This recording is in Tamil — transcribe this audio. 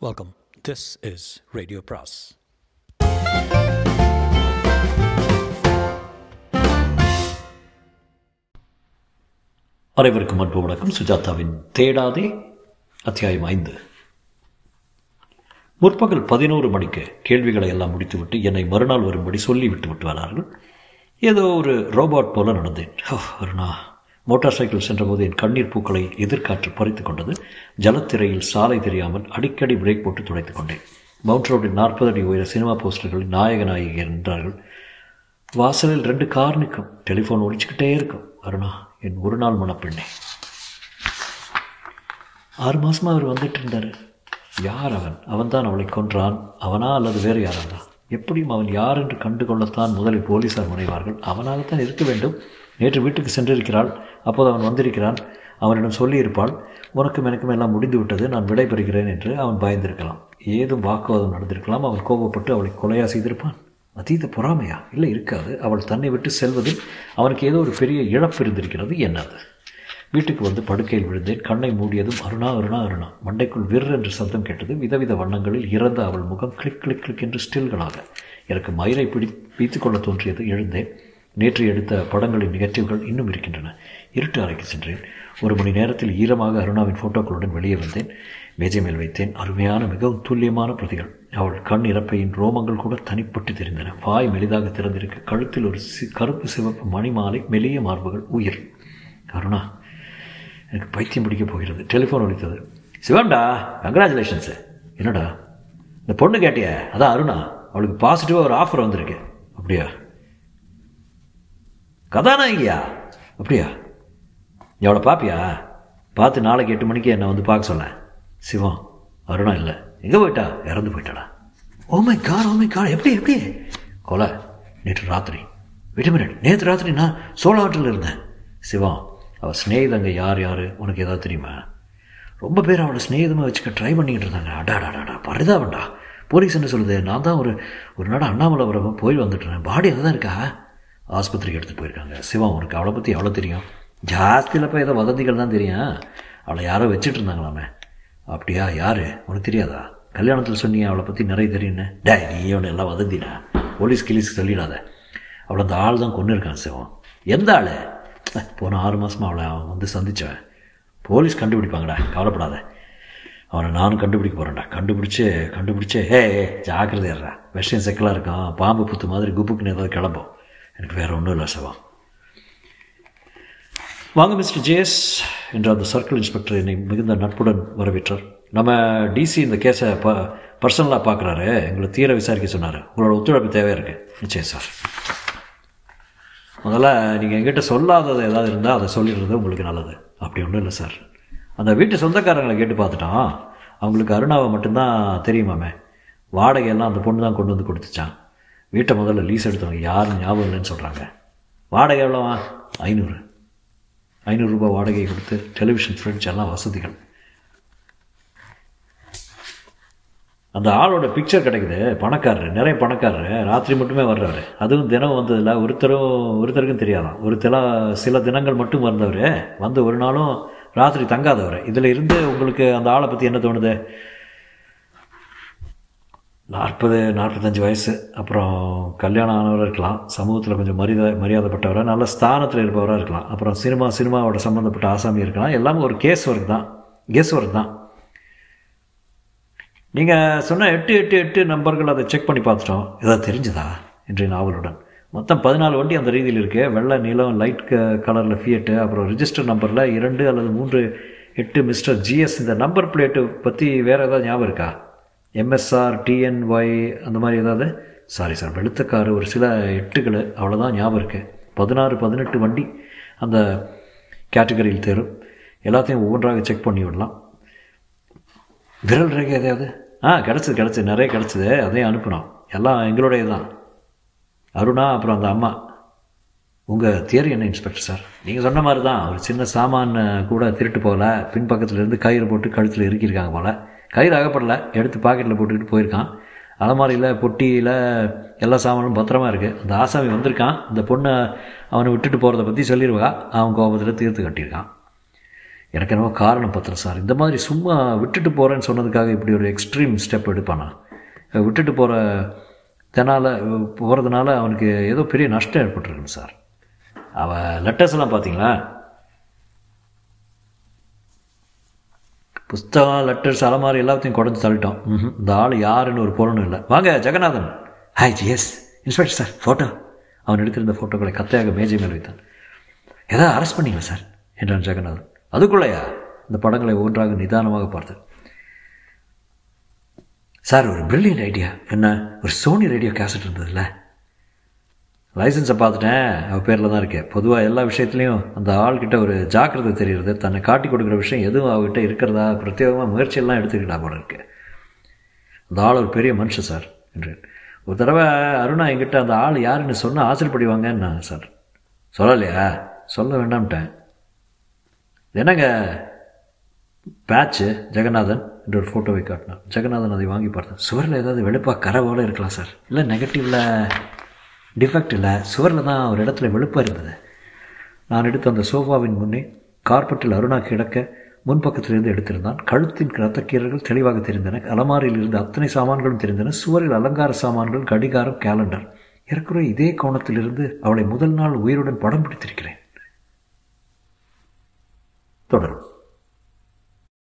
Welcome. This is Radio Pras. அனைவருக்கும் அன்பு வணக்கம் சுஜாதாவின் தேடாதே அத்தியாயம் ஐந்து முற்பகல் பதினோரு மணிக்கு கேள்விகளை எல்லாம் முடித்துவிட்டு என்னை மறுநாள் வரும்படி சொல்லி விட்டு விட்டு வரார்கள் ஏதோ ஒரு ரோபோட் போல நடந்தேன் ஹோ, அருணா மோட்டார் சைக்கிள் சென்றபோது என் கண்ணீர் பூக்களை எதிர்காற்று பறித்துக் கொண்டது ஜலத்திரையில் சாலை தெரியாமல் அடிக்கடி பிரேக் போட்டு துடைத்துக் கொண்டேன் மவுண்ட் ரோடில் நாற்பது அடி உயர சினிமா போஸ்டர்களில் நாயக நாயகி என்றார்கள் வாசலில் ரெண்டு கார் நிற்கும் டெலிஃபோன் ஒழிச்சுக்கிட்டே இருக்கும் அருணா என் ஒரு நாள் மனப்பெண்ணே ஆறு மாசமா அவர் வந்துட்டு இருந்தார் யார் அவன் அவன்தான் அவளை கொன்றான் அவனா அல்லது வேறு யாரானா எப்படியும் அவன் யார் என்று கண்டு கொள்ளத்தான் முதலில் போலீசார் முனைவார்கள் அவனாகத்தான் இருக்க வேண்டும் நேற்று வீட்டுக்கு சென்றிருக்கிறாள் அப்போது அவன் வந்திருக்கிறான் அவனிடம் சொல்லியிருப்பாள் உனக்கும் எனக்கும் எல்லாம் முடிந்து விட்டது நான் விடைபெறுகிறேன் என்று அவன் பயந்திருக்கலாம் ஏதும் வாக்குவாதம் நடந்திருக்கலாம் அவன் கோபப்பட்டு அவளை கொலையா செய்திருப்பான் அதீத பொறாமையா இல்லை இருக்காது அவள் தன்னை விட்டு செல்வதில் அவனுக்கு ஏதோ ஒரு பெரிய இழப்பு இருந்திருக்கிறது என்னது வீட்டுக்கு வந்து படுக்கையில் விழுந்தேன் கண்ணை மூடியதும் அருணா அருணா அருணா மண்டைக்குள் விர் என்று சத்தம் கேட்டது விதவித வண்ணங்களில் இறந்த அவள் முகம் கிளிக் கிளிக் கிளிக் என்று ஸ்டில்களாக எனக்கு மயிரை பிடி பீத்துக் கொள்ள தோன்றியது எழுந்தேன் நேற்று எடுத்த படங்களின் நிகழ்ச்சிகள் இன்னும் இருக்கின்றன இருட்டு அறைக்கு சென்றேன் ஒரு மணி நேரத்தில் ஈரமாக அருணாவின் ஃபோட்டோக்களுடன் வெளியே வந்தேன் மேஜை மேல் வைத்தேன் அருமையான மிகவும் துல்லியமான பிரதிகள் அவள் கண் இறப்பையின் ரோமங்கள் கூட தனிப்பட்டு தெரிந்தன வாய் மெலிதாக திறந்திருக்க கழுத்தில் ஒரு சி கருப்பு சிவப்பு மணி மாலை மெலிய மார்புகள் உயிர் அருணா எனக்கு பைத்தியம் பிடிக்க போகிறது டெலிஃபோன் ஒலித்தது சிவன்டா கங்க்ராச்சுலேஷன்ஸு என்னடா இந்த பொண்ணு கேட்டிய அதான் அருணா அவளுக்கு பாசிட்டிவாக ஒரு ஆஃபர் வந்திருக்கு அப்படியா கதாநாயகியா அப்படியா நீ அவளை பார்ப்பியா பார்த்து நாளைக்கு எட்டு மணிக்கு என்னை வந்து பார்க்க சொல்ல சிவம் அருணா இல்லை எங்கே போயிட்டா இறந்து போயிட்டாடா ஓமை கார் ஓமை கார் எப்படி எப்படி கொலை நேற்று ராத்திரி விட்டு மினிட் நேற்று ராத்திரி நான் சோழாட்டில் இருந்தேன் சிவம் அவள் ஸ்நேகிதங்க யார் யார் உனக்கு ஏதாவது தெரியுமா ரொம்ப பேர் அவளை ஸ்நேகிதமாக வச்சுக்க ட்ரை பண்ணிக்கிட்டு இருந்தாங்க அடாடாடாடா பரிதாபண்டா போலீஸ் என்ன சொல்லுது நான் தான் ஒரு ஒரு நாடு அண்ணாமலைபுரம் போய் வந்துட்டுறேன் பாடி அங்கே தான் இருக்கா ஆஸ்பத்திரிக்கு எடுத்துகிட்டு போயிருக்காங்க சிவம் உனக்கு அவளை பற்றி எவ்வளோ தெரியும் ஜாஸ்தியில் போய் ஏதோ வதந்திகள் தான் தெரியும் அவளை யாரோ வச்சுட்டு இருந்தாங்களாமே அப்படியா யார் உனக்கு தெரியாதா கல்யாணத்தில் சொன்னியே அவளை பற்றி நிறைய தெரியுன்னு டே நீ அவனை எல்லாம் வதந்திடா போலீஸ் கிலீஸ்க்கு சொல்லிடாத அவளை அந்த ஆள் தான் கொண்டு இருக்கான் சிவம் எந்த ஆள் போன ஆறு மாதமாக அவளை அவன் வந்து சந்தித்தவன் போலீஸ் கண்டுபிடிப்பாங்கடா கவலைப்படாத அவனை நானும் கண்டுபிடிக்க போகிறேன்டா கண்டுபிடிச்சு கண்டுபிடிச்சு ஏ ஏ, ஜாக்கிரதையாடுறா விஷயம் செக்கலாக இருக்கும் பாம்பு புத்து மாதிரி குப்புக்குன்னு ஏதாவது கிளம்பும் எனக்கு வேறு ஒன்றும் இல்லை சிவம் வாங்க மிஸ்டர் ஜேஎஸ் என்ற அந்த சர்க்கிள் இன்ஸ்பெக்டர் என்னை மிகுந்த நட்புடன் வரவேற்றார் நம்ம டிசி இந்த கேஸை ப பர்சனலாக பார்க்குறாரு எங்களை தீர விசாரிக்க சொன்னார் உங்களோட ஒத்துழைப்பு தேவையாக இருக்குது நிச்சயம் சார் முதல்ல நீங்கள் எங்கிட்ட சொல்லாதது ஏதாவது இருந்தால் அதை சொல்லிடுறது உங்களுக்கு நல்லது அப்படி ஒன்றும் இல்லை சார் அந்த வீட்டு சொந்தக்காரங்களை கேட்டு பார்த்துட்டோம் அவங்களுக்கு அருணாவை மட்டும்தான் தெரியுமாமே வாடகையெல்லாம் அந்த பொண்ணு தான் கொண்டு வந்து கொடுத்துச்சான் வீட்டை முதல்ல லீஸ் எடுத்தவங்க யாரும் ஞாபகம் இல்லைன்னு சொல்கிறாங்க வாடகை எவ்வளோவா ஐநூறு ஐநூறுரூபா வாடகை கொடுத்து டெலிவிஷன் ஃப்ரிட்ஜ் எல்லாம் வசதிகள் அந்த ஆளோட பிக்சர் கிடைக்குது பணக்காரரு நிறைய பணக்காரரு ராத்திரி மட்டுமே வர்றவர் அதுவும் தினம் வந்ததில்ல ஒருத்தரும் ஒருத்தருக்கும் தெரியாதாம் ஒரு தில சில தினங்கள் மட்டும் வந்தவர் வந்து ஒரு நாளும் ராத்திரி தங்காதவர் இதில் இருந்து உங்களுக்கு அந்த ஆளை பற்றி என்ன தோணுது நாற்பது நாற்பத்தஞ்சு வயசு அப்புறம் கல்யாணம் ஆனவராக இருக்கலாம் சமூகத்தில் கொஞ்சம் மரியாதை மரியாதைப்பட்டவராக நல்ல ஸ்தானத்தில் இருப்பவராக இருக்கலாம் அப்புறம் சினிமா சினிமாவோட சம்மந்தப்பட்ட ஆசாமி இருக்கலாம் எல்லாமே ஒரு கேஸ் ஒர்க் தான் கெஸ் ஒர்க் தான் நீங்கள் சொன்ன எட்டு எட்டு எட்டு நம்பர்கள் அதை செக் பண்ணி பார்த்துட்டோம் ஏதாவது தெரிஞ்சுதா என்ற நாவலுடன் மொத்தம் பதினாலு வண்டி அந்த ரீதியில் இருக்குது வெள்ளை நீலம் லைட் க கலரில் ஃபியட்டு அப்புறம் ரிஜிஸ்டர் நம்பரில் இரண்டு அல்லது மூன்று எட்டு மிஸ்டர் ஜிஎஸ் இந்த நம்பர் பிளேட்டு பற்றி வேறு ஏதாவது ஞாபகம் இருக்கா எம்எஸ்ஆர் டிஎன்ஒய் அந்த மாதிரி ஏதாவது சாரி சார் வெளுத்தக்காரு ஒரு சில எட்டுகள் அவ்வளோதான் ஞாபகம் இருக்குது பதினாறு பதினெட்டு வண்டி அந்த கேட்டகரியில் தேரும் எல்லாத்தையும் ஒவ்வொன்றாக செக் பண்ணி விடலாம் விரல் ரேகை எதையாவது ஆ கிடச்சிது கிடச்சிது நிறைய கிடச்சிது அதையும் அனுப்பினோம் எல்லாம் எங்களுடைய தான் அருணா அப்புறம் அந்த அம்மா உங்கள் தியரி என்ன இன்ஸ்பெக்டர் சார் நீங்கள் சொன்ன மாதிரி தான் ஒரு சின்ன சாமான் கூட திருட்டு போகல பின்பக்கத்துல இருந்து கயிறு போட்டு கழுத்தில் இறுக்கியிருக்காங்க போல் கயிறு அகப்படலை எடுத்து பாக்கெட்டில் போட்டுக்கிட்டு போயிருக்கான் அலமாரியில் பொட்டியில் எல்லா சாமானும் பத்திரமா இருக்குது அந்த ஆசாமி வந்திருக்கான் இந்த பொண்ணை அவனை விட்டுட்டு போகிறத பற்றி சொல்லிடுவா அவன் கோபத்தில் தீர்த்து கட்டியிருக்கான் எனக்கு என்னவோ காரணம் பத்திரம் சார் இந்த மாதிரி சும்மா விட்டுட்டு போகிறேன்னு சொன்னதுக்காக இப்படி ஒரு எக்ஸ்ட்ரீம் ஸ்டெப் எடுப்பானா விட்டுட்டு போகிற தனால் போகிறதுனால அவனுக்கு ஏதோ பெரிய நஷ்டம் ஏற்பட்டுருக்குன்னு சார் அவன் லெட்டர்ஸ் எல்லாம் பார்த்தீங்களா புஸ்தகம் லெட்டர்ஸ் அலமாரி எல்லாத்தையும் குடஞ்சி தள்ளிட்டோம் ம்ஹும். இந்த ஆள் யாருன்னு ஒரு பொருளும் இல்லை வாங்க Jagannathan hi yes inspector sir photo அவன் எடுத்திருந்த ஃபோட்டோக்களை கத்தையாக மேஜை மேல் வைத்தான் ஏதாவது அரெஸ்ட் பண்ணீங்களா சார் என்றான் ஜெகநாதன் அதுக்குள்ளையா இந்த படங்களை ஒன்றாக நிதானமாக பார்த்தேன் சார் ஒரு பிரில்லியன்ட் ஐடியா என்ன ஒரு சோனி ரேடியோ கேசட் இருந்ததுல்ல லைசன்ஸை பார்த்துட்டேன் அவள் பேரில் தான் இருக்கேன் பொதுவாக எல்லா விஷயத்துலையும் அந்த ஆள்கிட்ட ஒரு ஜாக்கிரதை தெரியுறது தன்னை காட்டி கொடுக்குற விஷயம் எதுவும் அவகிட்ட இருக்கிறதா பிரத்யேகமாக முயற்சியெல்லாம் எடுத்துக்கிட்டா போல இருக்கு அந்த ஆள் ஒரு பெரிய மனுஷன் சார் என்றேன் ஒரு தடவை அருணா என்கிட்ட அந்த ஆள் யாருன்னு சொன்னால் ஆச்சரியப்படுவாங்கன்னு சார் சொல்லலையா சொல்ல வேண்டாம்ட்டேன் என்னங்க பேட்ச்சு ஜெகநாதன் என்ற ஒரு ஃபோட்டோவை காட்டினான் ஜெகநாதன் அதை வாங்கி பார்த்தேன் சுவரில் ஏதாவது வெளுப்பாக கரை போல இருக்கலாம் சார் இல்லை நெகட்டிவில் டிஃபெக்ட் இல்லை சுவரில் தான் ஒரு இடத்துல வெளுப்பாக இருந்தது நான் எடுத்த அந்த சோஃபாவின் முன்னே கார்பெட்டில் அருணா கிடக்க முன்பக்கத்திலிருந்து எடுத்திருந்தான் கழுத்தின் ரத்தக்கீரர்கள் தெளிவாக தெரிந்தன அலமாரியில் இருந்த அத்தனை சாமான்களும் தெரிந்தன சுவரில் அலங்கார சாமான்கள் கடிகாரம் கேலண்டர் ஏற்கனவே இதே கோணத்திலிருந்து அவளை முதல் நாள் உயிருடன் படம் பிடித்திருக்கிறேன் தொடரும்